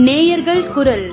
நேயர்கள் குரல்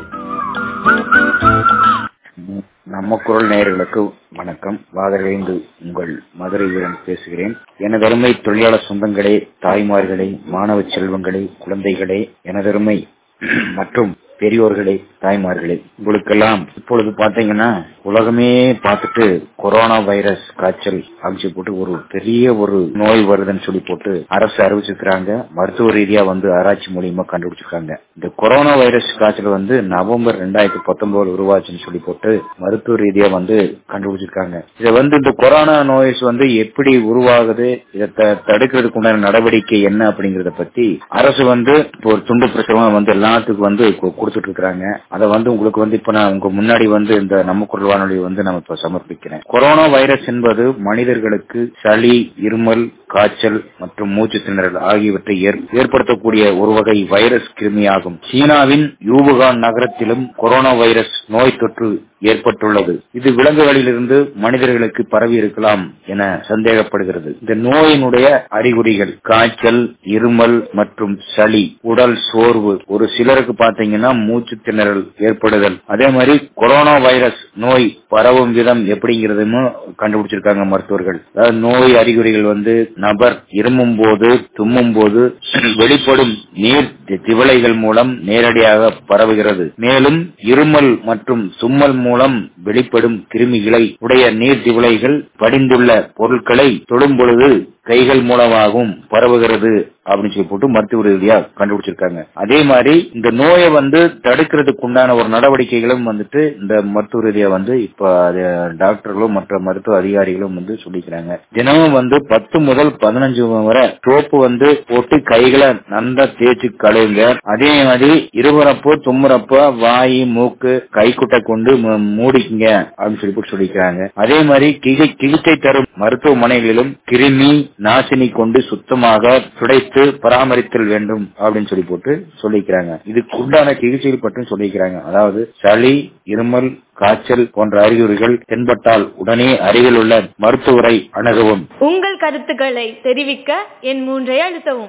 நம்ம குரல் நேயர்களுக்கு வணக்கம் வாதரைந்து உங்கள் மதுரை வீரன் பேசுகிறேன் எனதருமை தொழிலாளர் சொந்தங்களே தாய்மார்களே மாணவ செல்வங்களே குழந்தைகளே எனதருமை மற்றும் பெரியோர்களே தாய்மார்களே உங்களுக்கெல்லாம் இப்பொழுது பாத்தீங்கன்னா உலகமே பார்த்துட்டு கொரோனா வைரஸ் காய்ச்சல் அப்படின்னு போட்டு ஒரு பெரிய ஒரு நோய் வருதுன்னு சொல்லி போட்டு அரசு அறிவிச்சிருக்கிறாங்க மருத்துவ ரீதியா வந்து ஆராய்ச்சி மூலியமா கண்டுபிடிச்சிருக்காங்க இந்த கொரோனா வைரஸ் காய்ச்சல் வந்து நவம்பர் ரெண்டாயிரத்தி பத்தொன்பது உருவாச்சுன்னு சொல்லி போட்டு மருத்துவ ரீதியா வந்து கண்டுபிடிச்சிருக்காங்க இதை வந்து இந்த கொரோனா நோய்ஸ் வந்து எப்படி உருவாகுது இதை தடுக்கிறதுக்கு உண்டான நடவடிக்கை என்ன அப்படிங்கறத பத்தி அரசு வந்து இப்போ ஒரு துண்டு பிரசுரமா வந்து எல்லாத்துக்கும் வந்து கொடுத்துட்டு இருக்காங்க அதை வந்து உங்களுக்கு வந்து இப்ப நான் உங்க முன்னாடி வந்து இந்த நம்ம குரல் வானொலி வந்து நம்ம இப்ப சமர்ப்பிக்கிறேன் கொரோனா வைரஸ் என்பது மனிதர்களுக்கு சளி இருமல் காய்ச்சல் மற்றும் மூச்சு திணறல் ஆகியவற்றை ஏற்படுத்தக்கூடிய ஒரு வகை வைரஸ் கிருமியாகும் சீனாவின் யூபுகான் நகரத்திலும் கொரோனா வைரஸ் நோய் தொற்று ஏற்பட்டுள்ளது இது விலங்குகளிலிருந்து மனிதர்களுக்கு பரவி இருக்கலாம் என சந்தேகப்படுகிறது இந்த நோயினுடைய அறிகுறிகள் காய்ச்சல் இருமல் மற்றும் சளி உடல் சோர்வு ஒரு சிலருக்கு பாத்தீங்கன்னா மூச்சு திணறல் ஏற்படுதல் அதே மாதிரி கொரோனா வைரஸ் நோய் பரவும் விதம் எப்படிங்கிறதும் கண்டுபிடிச்சிருக்காங்க மருத்துவர்கள் அதாவது நோய் அறிகுறிகள் வந்து நபர் இருமும் போது தும்மும் போது வெளிப்படும் நீர் திவளைகள் மூலம் நேரடியாக பரவுகிறது மேலும் இருமல் மற்றும் தும்மல் மூலம் வெளிப்படும் கிருமிகளை உடைய நீர் திவளைகள் படிந்துள்ள பொருட்களை தொடும் பொழுது கைகள் மூலமாகவும் பரவுகிறது அப்படின்னு சொல்லி போட்டு மருத்துவ ரீதியா கண்டுபிடிச்சிருக்காங்க அதே மாதிரி இந்த நோயை வந்து தடுக்கிறதுக்கு உண்டான ஒரு நடவடிக்கைகளும் வந்துட்டு இந்த மருத்துவ ரீதியா வந்து இப்ப டாக்டர்களும் மற்ற மருத்துவ அதிகாரிகளும் வந்து சொல்லிக்கிறாங்க தினமும் வந்து பத்து முதல் பதினஞ்சு வரை சோப்பு வந்து போட்டு கைகளை நல்லா தேய்ச்சி கழுவுங்க அதே மாதிரி இருமுறப்போ தும்முறப்போ வாய் மூக்கு கைக்குட்டை கொண்டு மூடிக்குங்க அப்படின்னு சொல்லி போட்டு சொல்லிக்கிறாங்க அதே மாதிரி சிகிச்சை தரும் மருத்துவமனைகளிலும் கிருமி நாசினி கொண்டு சுத்தமாக துடைத்து பராமரித்தல் வேண்டும் அப்படின்னு சொல்லி போட்டு சொல்லிக்கிறாங்க இதுக்கு உண்டான சிகிச்சைகள் பற்றும் சொல்லிக்கிறாங்க அதாவது சளி இருமல் காய்ச்சல் போன்ற அறிகுறிகள் தென்பட்டால் உடனே அருகில் உள்ள மருத்துவரை அணுகவும் உங்கள் கருத்துக்களை தெரிவிக்க என் மூன்றை அழுத்தவும்